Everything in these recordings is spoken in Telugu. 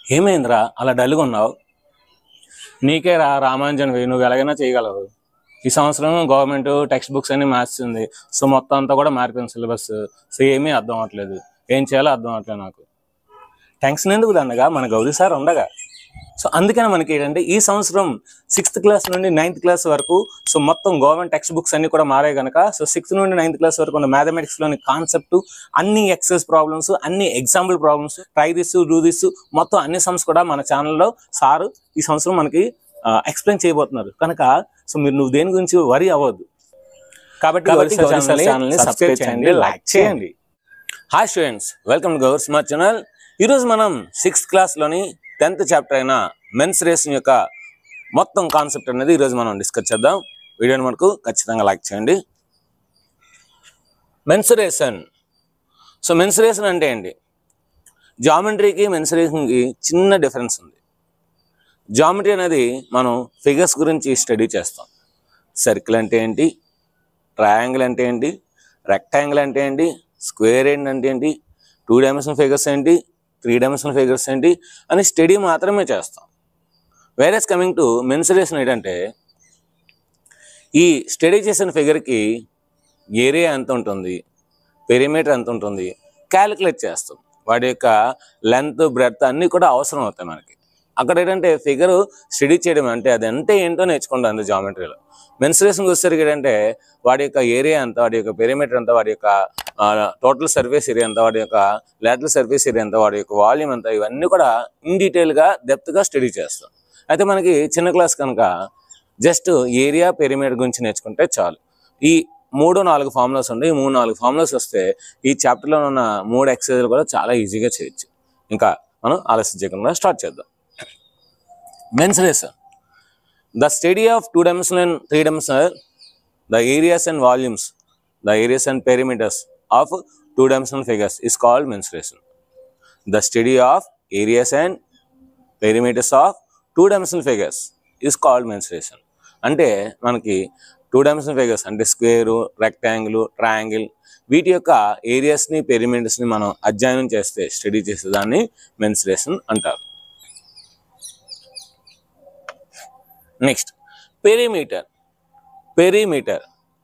ఏమైందిరా అలా డల్గా ఉన్నావు నీకే రా రామాంజన్ వేయి నువ్వు ఎలాగైనా చేయగలవు ఈ సంవత్సరం గవర్నమెంట్ టెక్స్ట్ బుక్స్ అన్ని మార్చింది సో మొత్తం అంతా కూడా మారిపోయింది సిలబస్ సో ఏమీ అర్థం అవ్వట్లేదు ఏం చేయాలో అర్థం అవ్వట్లేదు నాకు టెన్షన్ ఎందుకు దండగా మన గౌరీ సార్ ఉండగా సో అందుకని మనకి ఏంటంటే ఈ సంవత్సరం సిక్స్త్ క్లాస్ నుండి నైన్త్ క్లాస్ వరకు సో మొత్తం గవర్నమెంట్ టెక్స్ట్ బుక్స్ అన్ని కూడా మారాయి కనుక సో సిక్స్త్ నుండి నైన్త్ క్లాస్ వరకు ఉన్న mathematics లోని కాన్సెప్ట్ అన్ని ఎక్సైజ్ ప్రాబ్లమ్స్ అన్ని example problems try this do this మొత్తం అన్ని సమ్స్ కూడా మన ఛానల్లో సారు ఈ సంవత్సరం మనకి ఎక్స్ప్లెయిన్ చేయబోతున్నారు కనుక సో మీరు నువ్వు దేని గురించి వరి అవ్వద్దు కాబట్టి కాబట్టి Gowri Gowri sir sir channel ని సబ్స్క్రైబ్ చేయండి లైక్ చేయండి hi students welcome to Gour smart channel ఈరోజు మనం సిక్స్త్ క్లాస్లోని టెన్త్ చాప్టర్ అయిన మెన్స్ రేసింగ్ యొక్క మొత్తం కాన్సెప్ట్ అనేది ఈరోజు మనం డిస్కస్ చేద్దాం వీడియోని మనకు ఖచ్చితంగా లైక్ చేయండి మెన్సురేషన్ సో మెన్సురేషన్ అంటే ఏంటి జామెట్రీకి మెన్సురేషన్కి చిన్న డిఫరెన్స్ ఉంది జామెట్రీ అనేది మనం ఫిగర్స్ గురించి స్టడీ చేస్తాం సర్కిల్ అంటే ఏంటి ట్రయాంగిల్ అంటే ఏంటి రెక్టాంగిల్ అంటే ఏంటి స్క్వేర్ ఏంటి అంటే ఏంటి టూ డైమెన్షనల్ ఫిగర్స్ ఏంటి త్రీ డైమెన్షనల్ ఫిగర్స్ ఏంటి అని స్టడీ మాత్రమే చేస్తాం వేరేస్ కమింగ్ టు మెన్సురేషన్ ఏంటంటే ఈ స్టడీ చేసిన ఫిగర్కి ఏరియా ఎంత ఉంటుంది పెరిమీటర్ ఎంత ఉంటుంది క్యాలిక్యులేట్ చేస్తాం వాడి యొక్క లెంత్ బ్రెడ్త్ అన్నీ కూడా అవసరం అవుతాయి మనకి అక్కడ ఏంటంటే ఫిగర్ స్టడీ చేయడం అంటే అది అంటే ఏంటో నేర్చుకుంటాం అంత జామెట్రీలో మెన్సురేషన్కి వచ్చేసరికి ఏంటంటే వాడి యొక్క ఏరియా ఎంత వాడి యొక్క పెరిమీటర్ ఎంత వాడి యొక్క టోటల్ సర్ఫేస్ ఏరియా ఎంత వాడి యొక్క లాటరల్ సర్ఫేస్ ఏరియా ఎంత వాడి యొక్క వాల్యూమ్ ఎంత ఇవన్నీ కూడా ఇన్ డీటెయిల్గా డెప్త్గా స్టడీ చేస్తాం అయితే మనకి చిన్న క్లాస్ కనుక జస్ట్ ఏరియా పెరిమీటర్ గురించి నేర్చుకుంటే చాలు ఈ మూడు నాలుగు ఫార్ములాస్ ఉండే ఈ మూడు నాలుగు ఫార్ములాస్ వస్తే ఈ చాప్టర్లో ఉన్న మూడు ఎక్సర్సైజ్లు కూడా చాలా ఈజీగా చేయొచ్చు ఇంకా మనం ఆలస్యం చేయకుండా స్టార్ట్ చేద్దాం mensuration the study of two dimensional and three dimensional the areas and volumes the areas and perimeters of two dimensional figures is called mensuration the study of areas and perimeters of two dimensional figures is called mensuration అంటే మనకి టూ డైమెన్షనల్ ఫిగర్స్ అంటే స్క్వేర్ రెక్టాంగిల్ ట్రయాంగిల్ వీటి యొక్క ఏరియాస్ని పెరిమీటర్స్ని మనం అధ్యయనం చేస్తే స్టడీ చేసే దాన్ని మెన్సురేషన్ అంటారు నెక్స్ట్ పెరిమీటర్ పెరిమీటర్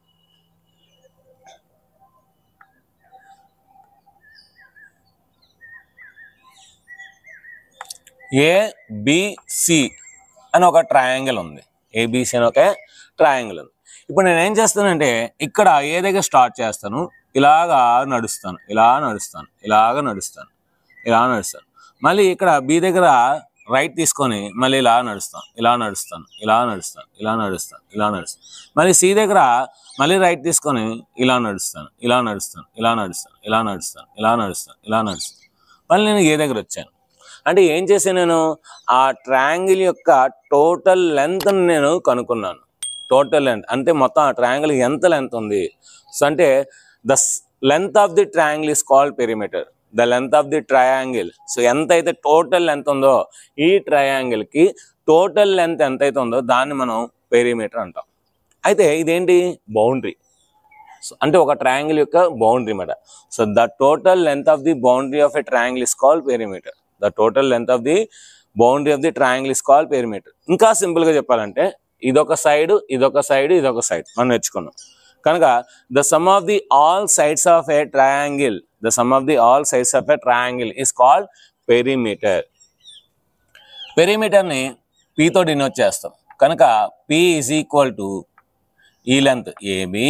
ఏబిసి అని ఒక ట్రయాంగిల్ ఉంది ఏబిసి అని ఒక ట్రయాంగిల్ ఉంది ఇప్పుడు నేను ఏం చేస్తానంటే ఇక్కడ ఏ దగ్గర స్టార్ట్ చేస్తాను ఇలాగా నడుస్తాను ఇలా నడుస్తాను ఇలాగా నడుస్తాను ఇలా నడుస్తాను మళ్ళీ ఇక్కడ బి దగ్గర రైట్ తీసుకొని మళ్ళీ ఇలా నడుస్తాను ఇలా నడుస్తాను ఇలా నడుస్తాను ఇలా నడుస్తాను ఇలా నడుస్తాను మళ్ళీ సి దగ్గర మళ్ళీ రైట్ తీసుకొని ఇలా నడుస్తాను ఇలా నడుస్తాను ఇలా నడుస్తాను ఇలా నడుస్తాను ఇలా నడుస్తాను ఇలా నడుస్తాను మళ్ళీ నేను ఏ దగ్గర వచ్చాను అంటే ఏం చేశాను నేను ఆ ట్రయాంగిల్ యొక్క టోటల్ లెంత్ నేను కనుక్కున్నాను టోటల్ లెంత్ అంటే మొత్తం ఆ ట్రయాంగిల్ ఎంత లెంత్ ఉంది సో అంటే the length of the triangle is called perimeter the length of the triangle so ఎంత అయితే టోటల్ లెంత్ ఉందో ఈ ట్రయాంగిల్ కి టోటల్ లెంత్ ఎంత అయితే ఉందో దాన్ని మనం పెరిమీటర్ అంటాం అయితే ఇదేంటి బౌండరీ సో అంటే ఒక ట్రయాంగిల్ యొక్క బౌండరీ మాట so the total length of the boundary of a triangle is called perimeter the total length of the boundary of the triangle is called perimeter ఇంకా సింపుల్ గా చెప్పాలంటే ఇదొక సైడ్ ఇదొక సైడ్ ఇదొక సైడ్ మనం నేర్చుకున్నాం కనుక the sum of the all sides of a triangle the sum of the all sides of a triangle is called perimeter పెరిమీటర్ని పీతో డినోట్ చేస్తాం కనుక పి ఈజ్ ఈక్వల్ టు ఈ లెంత్ ఏబి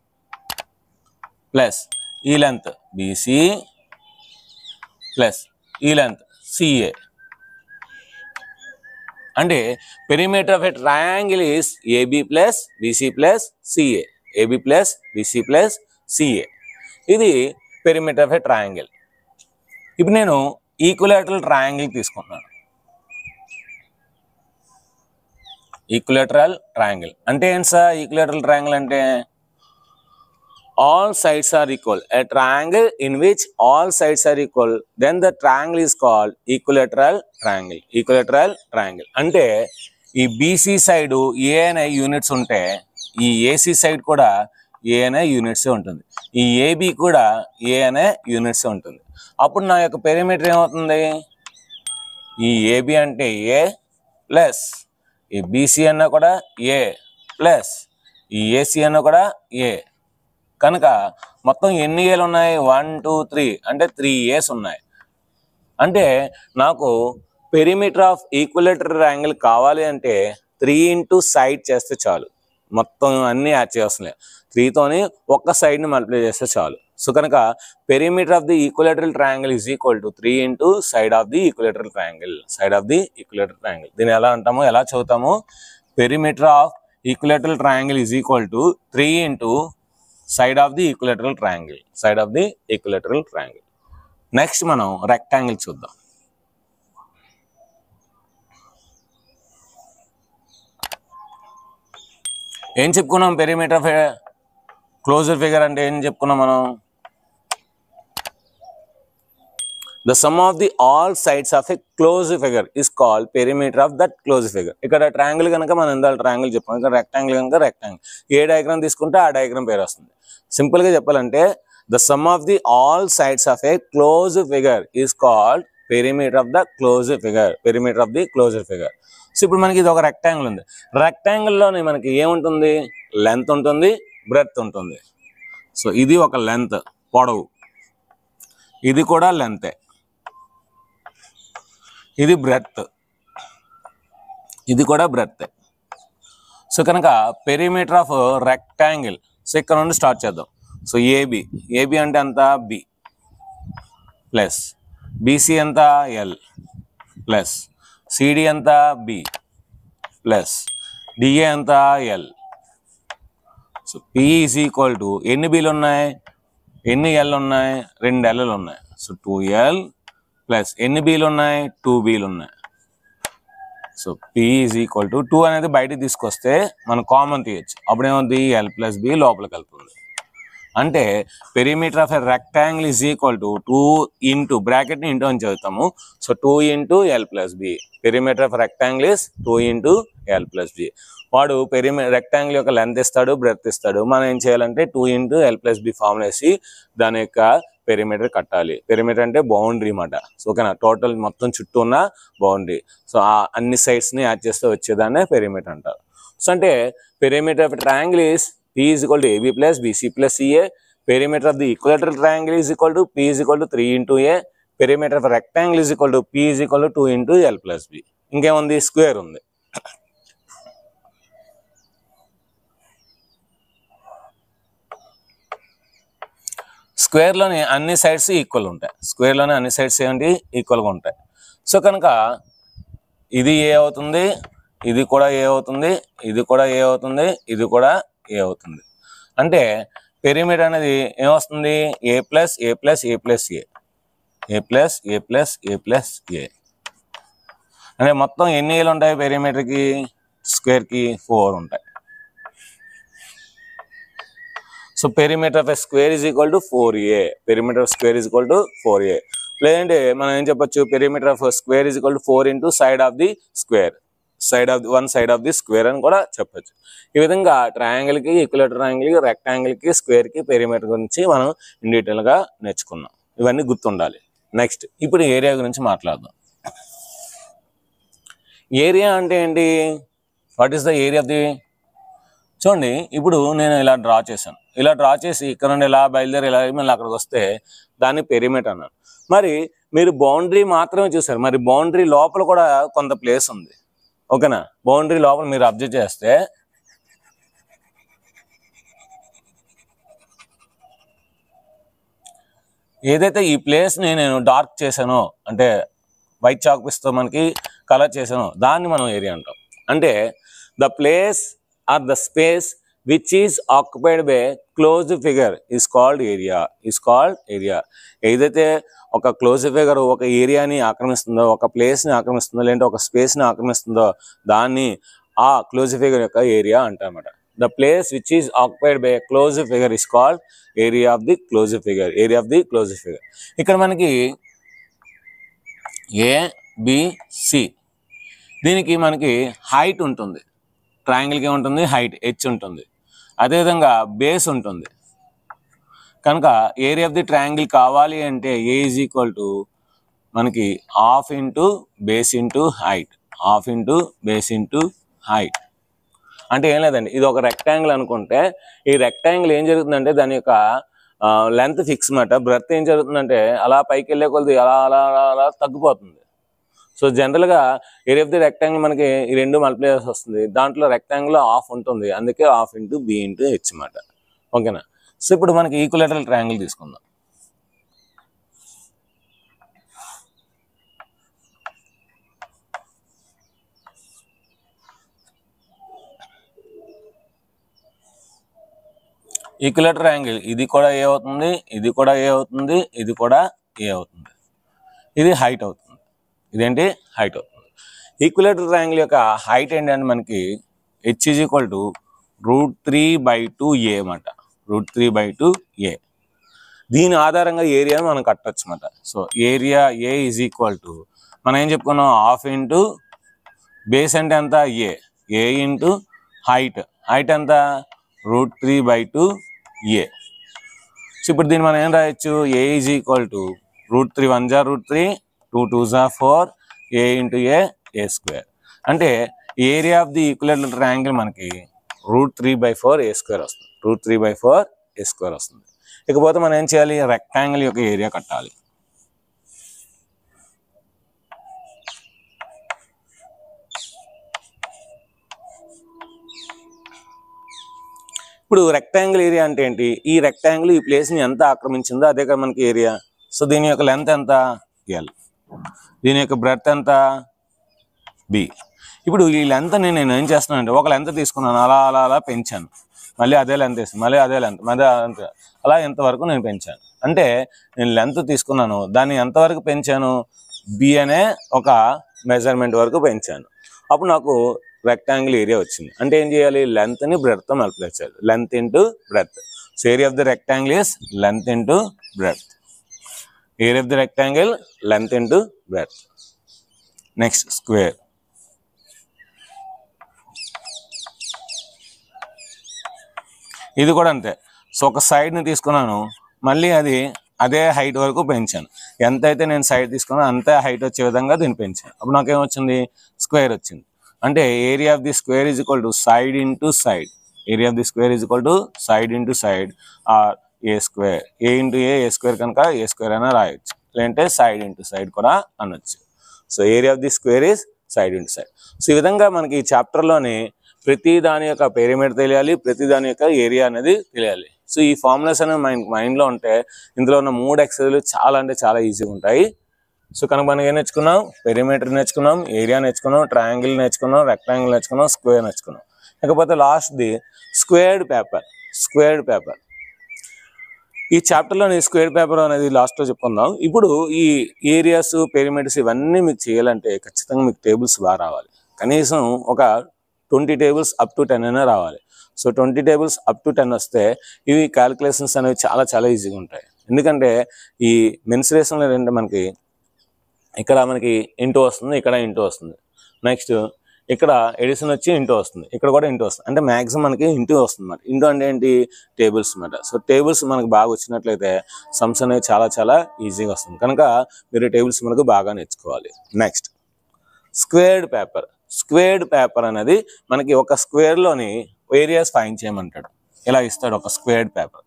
ప్లస్ ఈ లెంత్ బీసీ ప్లస్ ఈ లెంత్ సిఏ అంటే perimeter of a triangle is AB plus BC plus CA AB plus BC plus CA ఇది పెరిమీటర్ ఆఫ్ ఎ ట్రయాంగిల్ ఇప్పుడు నేను ఈక్వలేటరల్ ట్రయాంగిల్ తీసుకుంటున్నాను ఈక్వలేటరల్ ట్రయాంగిల్ అంటే ఏంటి సార్ ఈక్వలేటరల్ ట్రయాంగిల్ అంటే all sides are equal. A triangle in which all sides are equal, then the triangle is called equilateral triangle. Equilateral triangle. అంటే ఈ బీసీ సైడ్ ఏ అనే యూనిట్స్ ఉంటే ఈ ఏసీ సైడ్ కూడా ఏ అనే యూనిట్స్ ఉంటుంది ఈ ఏబి కూడా ఏ అనే యూనిట్స్ ఉంటుంది అప్పుడు నా యొక్క పెరిమీటర్ ఏమవుతుంది ఈ ఏబి అంటే ఏ ప్లస్ ఈ బీసీ అన్న కూడా ఏ ప్లస్ ఈ ఏసీ అన్న కూడా ఏ కనుక మొత్తం ఎన్ని ఏలు ఉన్నాయి వన్ టూ త్రీ అంటే త్రీ ఏస్ ఉన్నాయి అంటే నాకు పెరిమీటర్ ఆఫ్ ఈక్వలేటర్ యాంగిల్ కావాలి అంటే త్రీ ఇంటూ సైడ్ చేస్తే చాలు మొత్తం అన్నీ యాడ్ చేస్తున్నాయి త్రీతోని ఒక్క సైడ్ని మల్టిప్లై చేస్తే చాలు సో కనుక perimeter of the equilateral triangle is equal to three into side of the equilateral triangle side of the equilateral triangle దీన్ని ఎలా అంటాము ఎలా చదువుతాము perimeter of equilateral triangle is equal to three into side of the equilateral triangle side of the equilateral triangle next మనం రెక్టాంగిల్ చూద్దాం ఏం చెప్పుకున్నాం పెరిమీటర్ క్లోజర్ ఫిగర్ అంటే ఏం చెప్పుకున్నాం మనం the sum of the all sides of a close figure is call perimeter of that close figure ఇక్కడ ట్రయాంగిల్ కనుక మనం ఇందాక ట్రయాంగిల్ చెప్పాం ఇక్కడ రెక్టాంగిల్ కనుక రెక్టాంగిల్ ఏ డయాగ్రామ్ తీసుకుంటే ఆ డయాగ్రామ్ పేరు వస్తుంది సింపుల్ గా చెప్పాలంటే the sum of the all sides of a close figure is called perimeter of the close figure perimeter of the closer figure so ఇప్పుడు మనకి ఇది ఒక రెక్టాంగిల్ ఉంది రెక్టాంగిల్లోని మనకి ఏముంటుంది లెంత్ ఉంటుంది బ్రెత్ ఉంటుంది సో ఇది ఒక లెంత్ పొడవు ఇది కూడా లెంతే ఇది బ్రెత్ ఇది కూడా బ్రెత్ సో కనుక పెరిమీటర్ ఆఫ్ రెక్టాంగిల్ సో ఇక్కడ నుండి స్టార్ట్ చేద్దాం సో ఏబి ఏబి అంటే ఎంత బి ప్లస్ బీసీ ఎంత ఎల్ ప్లస్ సిడి ఎంత బి ప్లస్ డిఏ ఎంత L so P is equal to ఎన్ని బిలు ఉన్నాయి ఎన్ని ఎల్ ఉన్నాయి రెండు ఎల్లు ఉన్నాయి సో టూ ఎల్ ప్లస్ ఎన్ని బీలు ఉన్నాయి టూ బీలు ఉన్నాయి so P is equal to two అనేది బయటికి తీసుకొస్తే మనం కామన్ తీయచ్చు అప్పుడు ఏమవుతుంది ఎల్ ప్లస్ బి లోపలికి వెళ్తుంది అంటే perimeter of a rectangle is equal to two into బ్రాకెట్ని ఇంటూ అని చదువుతాము so two into L plus B perimeter of rectangle is two into L plus B వాడు పెరిమి రెక్టాంగిల్ యొక్క లెంత్ ఇస్తాడు బ్రెత్ ఇస్తాడు మనం ఏం చేయాలంటే two into L plus B formula వేసి దాని యొక్క పెరిమీటర్ కట్టాలి పెరిమీటర్ అంటే బౌండరీ మాట సో ఓకేనా టోటల్ మొత్తం చుట్టూ ఉన్న బౌండరీ సో ఆ అన్ని సైడ్స్ని యాడ్ చేస్తే వచ్చేదాన్నే పెరిమీటర్ అంటారు సో అంటే perimeter of triangle is P is equal to AB plus BC plus CA perimeter of the equilateral triangle is equal to P is equal to three into A perimeter of rectangle is equal to P is equal to two into L plus B ఇంకేముంది స్క్వేర్ ఉంది స్క్వేర్లోని అన్ని సైడ్స్ ఈక్వల్ ఉంటాయి స్క్వేర్లోని అన్ని సైడ్స్ ఏంటి ఈక్వల్గా ఉంటాయి సో కనుక ఇది ఏ అవుతుంది ఇది కూడా ఏ అవుతుంది ఇది కూడా ఏ అవుతుంది ఇది కూడా ఏ అవుతుంది అంటే పెరిమీటర్ అనేది ఏమొస్తుంది A plus A plus A plus A A plus A plus A plus A అంటే మొత్తం ఎన్ని ఏలు ఉంటాయి పెరిమీటర్కి స్క్వేర్కి ఫోర్ ఉంటాయి so perimeter of a square is equal to four A perimeter of square is equal to four A లేదంటే మనం ఏం చెప్పొచ్చు perimeter of square is equal to four into side of the square side of the one side of the square అని కూడా చెప్పొచ్చు ఈ విధంగా ట్రయాంగిల్కి ఈక్వలేటర్ ట్రయాంగిల్కి రెక్టాంగిల్కి స్క్వేర్కి పెరిమీటర్ గురించి మనం ఇన్ డీటెయిల్గా నేర్చుకున్నాం ఇవన్నీ గుర్తుండాలి నెక్స్ట్ ఇప్పుడు ఏరియా గురించి మాట్లాడదాం ఏరియా అంటే ఏంటి what is the area of the చూడండి ఇప్పుడు నేను ఇలా డ్రా చేశాను ఇలా డ్రా చేసి ఇక్కడ నుండి ఇలా బయలుదేరి ఇలా మళ్ళీ అక్కడికి వస్తే దాన్ని పెరిమీటర్ అన్నాను మరి మీరు బౌండరీ మాత్రమే చూసారు మరి బౌండరీ లోపల కూడా కొంత ప్లేస్ ఉంది ఓకేనా బౌండరీ లోపల మీరు అబ్జర్వ్ చేస్తే ఏదైతే ఈ ప్లేస్ని నేను డార్క్ చేశానో అంటే వైట్ చాక్ పిస్తో మనకి కలర్ చేశానో దాన్ని మనం ఏరియా అంటాం అంటే the place or the space which is occupied by close figure is called area is called area ఏదైతే ఒక క్లోజ్ ఫిగర్ ఒక ఏరియాని ఆక్రమిస్తుందో ఒక ప్లేస్ని ఆక్రమిస్తుందో లేదంటే ఒక స్పేస్ని ఆక్రమిస్తుందో దాన్ని ఆ క్లోజ్ ఫిగర్ యొక్క ఏరియా అంటారన్నమాట the place which is occupied by close figure is called area of the close figure area of the close figure ఇక్కడ మనకి ఏ బి సి దీనికి మనకి హైట్ ఉంటుంది ట్రయాంగిల్కి ఏముంటుంది హైట్ హెచ్ ఉంటుంది అదేవిధంగా బేస్ ఉంటుంది కనుక ఏరియా ఆఫ్ ది ట్రయాంగిల్ కావాలి అంటే ఏ ఈజ్ ఈక్వల్ టు మనకి half into base into height half into base into height అంటే ఏం లేదండి ఇది ఒక రెక్టాంగిల్ అనుకుంటే ఈ రెక్టాంగిల్ ఏం జరుగుతుందంటే దాని యొక్క లెంత్ ఫిక్స్ మాట బ్రెత్ ఏం జరుగుతుందంటే అలా పైకి వెళ్ళే కొలది అలా అలా అలా అలా తగ్గిపోతుంది సో జనరల్గా ఏరియా ఆఫ్ ది రెక్టాంగిల్ మనకి ఈ రెండు మల్టిప్లై చేసి వస్తుంది దాంట్లో రెక్టాంగిల్ ఆఫ్ ఉంటుంది అందుకే half into B into H మాట ఓకేనా సో ఇప్పుడు మనకి ఈక్వలేటరల్ ట్రయాంగిల్ తీసుకుందాం ఈక్వలేటర్ యాంగిల్ ఇది కూడా ఏ అవుతుంది ఇది కూడా ఏ అవుతుంది ఇది కూడా ఏ అవుతుంది ఇది హైట్ అవుతుంది ఇదేంటి హైట్ అవుతుంది ఈక్వలేటర్ యాంగిల్ యొక్క హైట్ ఏంటంటే మనకి H is equal to root three by two A అన్నమాట root three by two A దీని ఆధారంగా ఏరియాని మనం కట్టచ్చు అనమాట so area A is equal to మనం ఏం చెప్పుకున్నాం హాఫ్ ఇంటూ బేస్ అంటే ఎంత A A into height height ఎంత root three by two A so ఇప్పుడు దీన్ని మనం ఏం రాయొచ్చు A is equal to root three one జా రూట్ త్రీ టూ టూ జా four A into A A square అంటే area of the equal triangle మనకి root three by four A square వస్తుంది root three by four A square వస్తుంది ఇకపోతే మనం ఏం చేయాలి రెక్టాంగిల్ యొక్క ఏరియా కట్టాలి ఇప్పుడు రెక్టాంగిల్ ఏరియా అంటే ఏంటి ఈ రెక్టాంగిల్ ఈ ప్లేస్ని ఎంత ఆక్రమించిందో అదే కదా మనకి ఏరియా సో దీని యొక్క లెంత్ ఎంత ఎల్ దీని యొక్క బ్రెత్ ఎంత బి ఇప్పుడు ఈ లెంత్ నేను ఏం చేస్తున్నాను అంటే ఒక లెంత్ తీసుకున్నాను అలా అలా అలా పెంచాను మళ్ళీ అదే లెంత్ వేస్తాను మళ్ళీ అదే లెంత్ మళ్ళీ అంత అలా ఎంతవరకు నేను పెంచాను అంటే నేను లెంత్ తీసుకున్నాను దాన్ని ఎంతవరకు పెంచాను బి అనే ఒక మెజర్మెంట్ వరకు పెంచాను అప్పుడు నాకు రెక్టాంగిల్ ఏరియా వచ్చింది అంటే ఏం చేయాలి లెంత్ ని బ్రెడ్త్ మల్టిప్లై చేయాలి length into breadth so area of the rectangle is length into breadth area of the rectangle length into breadth next square ఇది కూడా అంతే సో ఒక సైడ్ని తీసుకున్నాను మళ్ళీ అది అదే హైట్ వరకు పెంచాను ఎంత అయితే నేను సైడ్ తీసుకున్నానో అంతే హైట్ వచ్చే విధంగా దీన్ని పెంచాను అప్పుడు నాకేం వచ్చింది స్క్వేర్ వచ్చింది అంటే area of the square is equal to side into side area of the square is equal to side into side or A square A into A A square కనుక ఏ స్క్వేర్ అయినా రాయొచ్చు లేదంటే సైడ్ ఇంటూ సైడ్ కూడా అనొచ్చు so area of the square is side into side so ఈ విధంగా మనకి ఈ చాప్టర్లోని ప్రతి దాని యొక్క పేరిమీటర్ తెలియాలి ప్రతి దాని యొక్క ఏరియా అనేది తెలియాలి సో ఈ ఫార్ములాస్ అనేవి మైండ్ మైండ్లో ఉంటే ఇందులో ఉన్న మూడు ఎక్సైజ్లు చాలా అంటే చాలా ఈజీగా ఉంటాయి సో కనుక మనం ఏం నేర్చుకున్నాం పెరిమీటర్ నేర్చుకున్నాం ఏరియా నేర్చుకున్నాం ట్రయాంగిల్ నేర్చుకున్నాం రెక్టాంగిల్ నేర్చుకున్నాం స్క్వేర్ నేర్చుకున్నాం ఇకపోతే లాస్ట్ది స్క్వేర్డ్ పేపర్ స్క్వేర్డ్ పేపర్ ఈ చాప్టర్లోని స్క్వేర్ పేపర్ అనేది లాస్ట్లో చెప్పుకుందాం ఇప్పుడు ఈ ఏరియాస్ పెరిమీటర్స్ ఇవన్నీ మీకు చేయాలంటే ఖచ్చితంగా మీకు టేబుల్స్ బాగా రావాలి కనీసం ఒక twenty tables up to ten అయినా రావాలి so twenty tables up to ten వస్తే ఇవి క్యాలిక్యులేషన్స్ అనేవి చాలా చాలా ఈజీగా ఉంటాయి ఎందుకంటే ఈ మెన్సురేషన్లో ఏంటంటే మనకి ఇక్కడ మనకి ఇంటూ వస్తుంది ఇక్కడ ఇంటూ వస్తుంది నెక్స్ట్ ఇక్కడ ఎడిషన్ వచ్చి ఇంటూ వస్తుంది ఇక్కడ కూడా ఇంటూ వస్తుంది అంటే మ్యాక్సిమం మనకి ఇంటూ వస్తుంది అన్నమాట ఇంటూ అంటే ఏంటి టేబుల్స్ అన్నమాట సో టేబుల్స్ మనకు బాగా వచ్చినట్లయితే సమ్స్ అనేవి చాలా చాలా ఈజీగా వస్తుంది కనుక మీరు టేబుల్స్ మనకు బాగా నేర్చుకోవాలి next squared paper squared paper అనేది మనకి ఒక స్క్వేర్లోని ఏరియాస్ ఫైన్ చేయమంటాడు ఇలా ఇస్తాడు ఒక స్క్వేర్డ్ పేపర్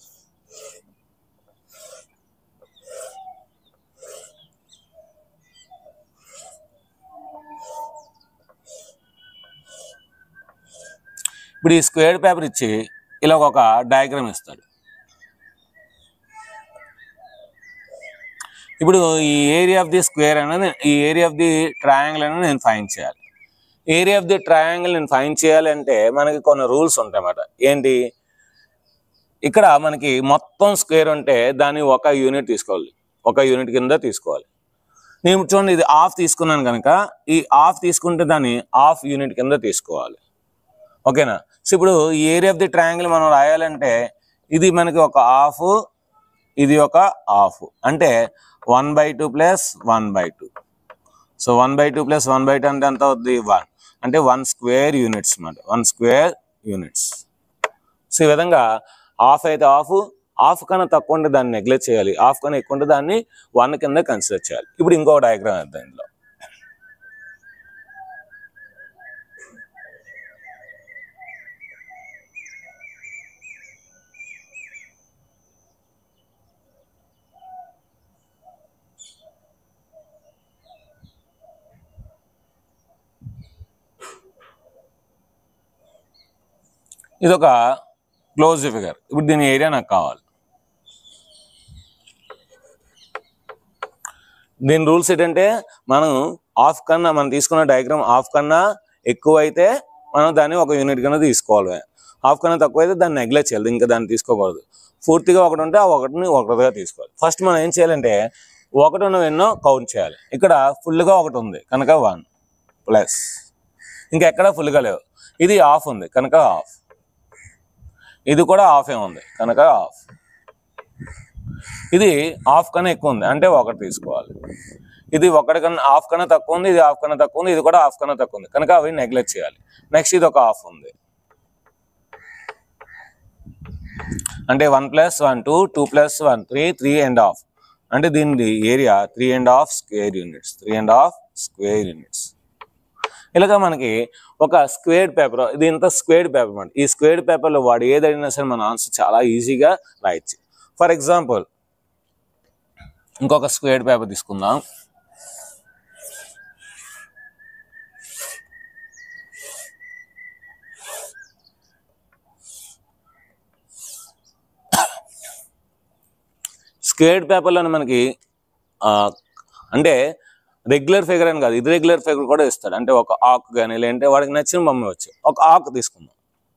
ఇప్పుడు ఈ స్క్వేర్డ్ పేపర్ ఇచ్చి ఇలా ఒక డయాగ్రామ్ ఇస్తాడు ఇప్పుడు ఈ ఏరియా ఆఫ్ ది స్క్వేర్ అనేది ఈ ఏరియా ఆఫ్ ది ట్రయాంగిల్ అనేది నేను ఫైన్ చేయాలి ఏరియా ఆఫ్ ది ట్రయాంగిల్ నేను ఫైన్ చేయాలి అంటే మనకి కొన్ని రూల్స్ ఉంటాయి అన్నమాట ఏంటి ఇక్కడ మనకి మొత్తం స్క్వేర్ ఉంటే దాన్ని ఒక యూనిట్ తీసుకోవాలి ఒక యూనిట్ కింద తీసుకోవాలి నేను చూడండి ఇది హాఫ్ తీసుకున్నాను కనుక ఈ హాఫ్ తీసుకుంటే దాన్ని హాఫ్ యూనిట్ కింద తీసుకోవాలి ఓకేనా సో ఇప్పుడు ఈ ఏరియా ఆఫ్ ది ట్రయాంగిల్ మనం రాయాలంటే ఇది మనకి ఒక హాఫ్ ఇది ఒక హాఫ్ అంటే one by two plus one by two so one by two plus one by two అంటే ఎంత అవుద్ది వన్ అంటే వన్ స్క్వేర్ యూనిట్స్ అన్నమాట వన్ స్క్వేర్ యూనిట్స్ సో ఈ విధంగా హాఫ్ అయితే హాఫ్ హాఫ్ కన్నా తక్కువ ఉంటే దాన్ని నెగ్లెక్ట్ చేయాలి హాఫ్ కన్నా ఎక్కువ ఉంటే దాన్ని వన్ కింద కన్సిడర్ చేయాలి ఇప్పుడు ఇంకో డయాగ్రామ్ వేద్దాం ఇందులో ఇది ఒక క్లోజ్ ఫిగర్ ఇప్పుడు దీని ఏరియా నాకు కావాలి దీని రూల్స్ ఏంటంటే మనం హాఫ్ కన్నా మనం తీసుకున్న డయాగ్రామ్ హాఫ్ కన్నా ఎక్కువ అయితే మనం దాన్ని ఒక యూనిట్ కింద తీసుకోవాలి హాఫ్ కన్నా తక్కువ అయితే దాన్ని నెగ్లెక్ట్ చేయాలి ఇంకా దాన్ని తీసుకోకూడదు పూర్తిగా ఒకటి ఉంటే ఆ ఒకటిని ఒకటిగా తీసుకోవాలి ఫస్ట్ మనం ఏం చేయాలంటే ఒకటి ఉన్నవి ఎన్నో కౌంట్ చేయాలి ఇక్కడ ఫుల్గా ఒకటి ఉంది కనుక వన్ ప్లస్ ఇంకా ఎక్కడ ఫుల్గా లేవు ఇది ఆఫ్ ఉంది కనుక ఆఫ్ ఇది కూడా హాఫ్ ఏ ఉంది కనుక హాఫ్ ఇది హాఫ్ కన్నా ఎక్కువ ఉంది అంటే ఒకటి తీసుకోవాలి ఇది ఒకటి కన్నా హాఫ్ కన్నా తక్కువ ఉంది ఇది హాఫ్ కన్నా తక్కువ ఉంది ఇది కూడా హాఫ్ కన్నా తక్కువ ఉంది కనుక అవి నెగ్లెక్ట్ చేయాలి నెక్స్ట్ ఇది ఒక హాఫ్ ఉంది అంటే one plus one two two plus one three three and half అంటే దీని area three and half square units three and half square units ఇలాగా మనకి ఒక స్క్వేర్డ్ పేపర్ ఇది ఇంత స్క్వేర్డ్ పేపర్ అన్నమాట ఈ స్క్వేర్డ్ పేపర్లో వాడు ఏదైనా సరే మన ఆన్సర్ చాలా ఈజీగా రాయొచ్చు ఫర్ ఎగ్జాంపుల్ ఇంకొక స్క్వేర్డ్ పేపర్ తీసుకుందాం స్క్వేర్డ్ పేపర్లో మనకి ఆ, అంటే రెగ్యులర్ ఫిగర్ అని కాదు ఇది రెగ్యులర్ ఫిగర్ కూడా ఇస్తాడు అంటే ఒక ఆకు కానీ లేదంటే వాడికి నచ్చిన బొమ్మ వచ్చి ఒక ఆకు తీసుకుందాం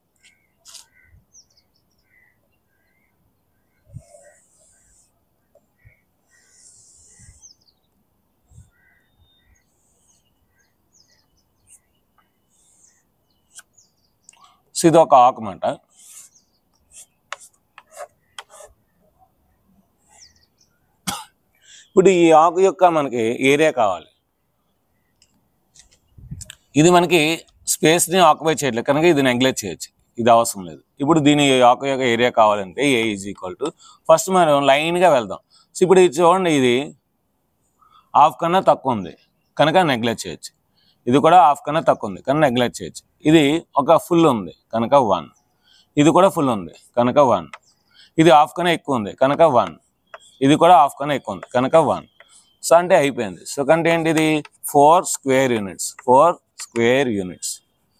సో ఇది ఒక ఆకు అన్నమాట ఇప్పుడు ఈ ఆకు యొక్క మనకి ఏరియా కావాలి ఇది మనకి స్పేస్ని ఆక్యుపై చేయట్లేదు కనుక ఇది నెగ్లెక్ట్ చేయొచ్చు ఇది అవసరం లేదు ఇప్పుడు దీని ఆకు యొక్క ఏరియా కావాలంటే A is equal to first మనం లైన్గా వెళ్దాం సో ఇప్పుడు ఇది చూడండి ఇది హాఫ్ కన్నా తక్కువ ఉంది కనుక నెగ్లెక్ట్ చేయొచ్చు ఇది కూడా హాఫ్ కన్నా తక్కువ ఉంది కనుక నెగ్లెక్ట్ చేయొచ్చు ఇది ఒక ఫుల్ ఉంది కనుక వన్ ఇది కూడా ఫుల్ ఉంది కనుక వన్ ఇది హాఫ్ కన్నా ఎక్కువ ఉంది కనుక వన్ ఇది కూడా హాఫ్ కన్నా ఎక్కువ ఉంది కనుక వన్ సో అంటే అయిపోయింది సో కంటే ఏంటి ఇది four square units four square units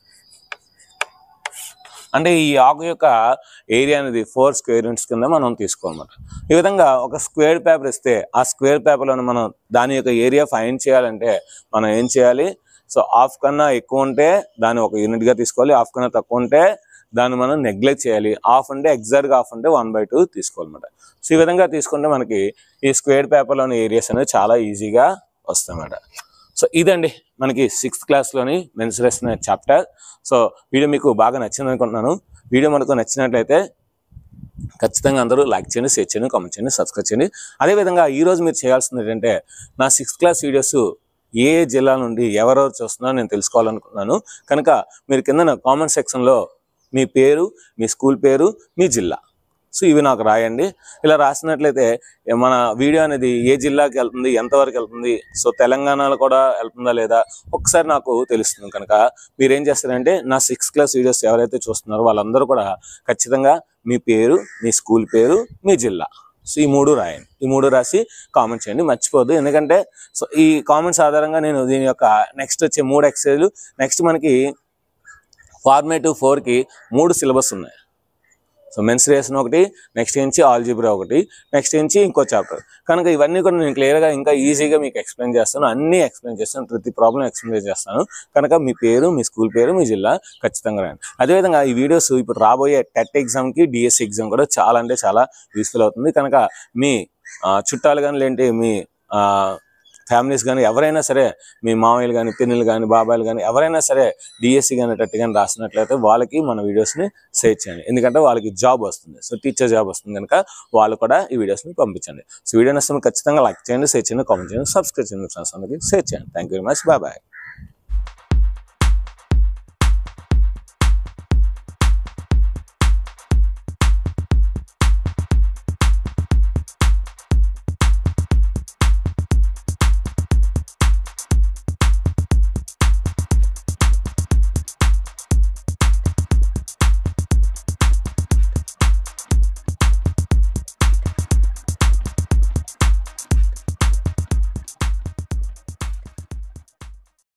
అంటే ఈ ఆకు యొక్క ఏరియా అనేది ఫోర్ స్క్వేర్ యూనిట్స్ కింద మనం తీసుకోవాలన్నమాట ఈ విధంగా ఒక స్క్వేర్ పేపర్ ఇస్తే ఆ స్క్వేర్ పేపర్లో మనం దాని యొక్క ఏరియా ఫైండ్ చేయాలంటే మనం ఏం చేయాలి సో హాఫ్ కన్నా ఎక్కువ ఉంటే దాన్ని ఒక యూనిట్గా తీసుకోవాలి హాఫ్ కన్నా తక్కువ ఉంటే దాన్ని మనం నెగ్లెక్ట్ చేయాలి హాఫ్ ఉంటే ఎగ్జాక్ట్గా హాఫ్ ఉంటే వన్ బై టూ తీసుకోవాలన్నమాట సో ఈ విధంగా తీసుకుంటే మనకి ఈ స్క్వేర్ పేపర్లోని ఏరియాస్ అనేవి చాలా ఈజీగా వస్తాయన్నమాట సో ఇదండి మనకి సిక్స్త్ క్లాస్లోని మెన్సురేషన్ అనే చాప్టర్ సో వీడియో మీకు బాగా నచ్చింది అనుకుంటున్నాను వీడియో మనకు నచ్చినట్లయితే ఖచ్చితంగా అందరూ లైక్ చేయండి షేర్ చేయండి కామెంట్ చేయండి సబ్స్క్రైబ్ చేయండి అదేవిధంగా ఈరోజు మీరు చేయాల్సింది ఏంటంటే నా సిక్స్త్ క్లాస్ వీడియోస్ ఏ ఏ జిల్లా నుండి ఎవరెవరు చూస్తున్నారో నేను తెలుసుకోవాలనుకున్నాను కనుక మీరు కింద కామెంట్ సెక్షన్లో మీ పేరు మీ స్కూల్ పేరు మీ జిల్లా సో ఇవి నాకు రాయండి ఇలా రాసినట్లయితే ఏ- మన వీడియో అనేది ఏ జిల్లాకి వెళ్తుంది ఎంతవరకు వెళ్తుంది సో తెలంగాణలో కూడా వెళ్తుందా లేదా ఒకసారి నాకు తెలుస్తుంది కనుక మీరు ఏం చేస్తారంటే నా సిక్స్త్ క్లాస్ వీడియోస్ ఎవరైతే చూస్తున్నారో వాళ్ళందరూ కూడా ఖచ్చితంగా మీ పేరు మీ స్కూల్ పేరు మీ జిల్లా సో ఈ మూడు రాయండి ఈ మూడు రాసి కామెంట్ చేయండి మర్చిపోద్దు ఎందుకంటే సో ఈ కామెంట్స్ ఆధారంగా నేను దీని యొక్క నెక్స్ట్ వచ్చే మూడు ఎక్సైజ్లు నెక్స్ట్ మనకి ఫార్మేటివ్ ఫోర్కి మూడు సిలబస్ ఉన్నాయి సో మెన్స్ట్రేషన్ ఒకటి నెక్స్ట్ నుంచి ఆల్జిబ్రా ఒకటి నెక్స్ట్ నుంచి ఇంకో చాప్టర్ కనుక ఇవన్నీ కూడా నేను క్లియర్గా ఇంకా ఈజీగా మీకు ఎక్స్ప్లెయిన్ చేస్తాను అన్నీ ఎక్స్ప్లెయిన్ చేస్తాను ప్రతి ప్రాబ్లం ఎక్స్ప్లెయిన్ చేస్తాను కనుక మీ పేరు మీ స్కూల్ పేరు మీ జిల్లా ఖచ్చితంగా రండి అదేవిధంగా ఈ వీడియోస్ ఇప్పుడు రాబోయే టెట్ ఎగ్జామ్కి డిఎస్సి ఎగ్జామ్ కూడా చాలా అంటే చాలా యూస్ఫుల్ అవుతుంది కనుక మీ ఆ, చుట్టాలు కానీ లేదంటే మీ ఫ్యామిలీస్ కానీ ఎవరైనా సరే మీ మామయ్యలు కానీ పిన్నులు కానీ బాబాయిలు కానీ ఎవరైనా సరే డిఎస్సి కానీ టెట్ కానీ రాసినట్లయితే వాళ్ళకి మన వీడియోస్ని షేర్ చేయండి ఎందుకంటే వాళ్ళకి జాబ్ వస్తుంది సో టీచర్ జాబ్ వస్తుంది కనుక వాళ్ళు కూడా ఈ వీడియోస్ని పంపించండి సో వీడియో నష్టం ఖచ్చితంగా లైక్ చేయండి షేర్ చేయండి కామెంట్ చేయండి సబ్స్క్రైబ్ చేయండి ఫ్రెండ్స్ అందరికీ షేర్ చేయండి thank you very much bye bye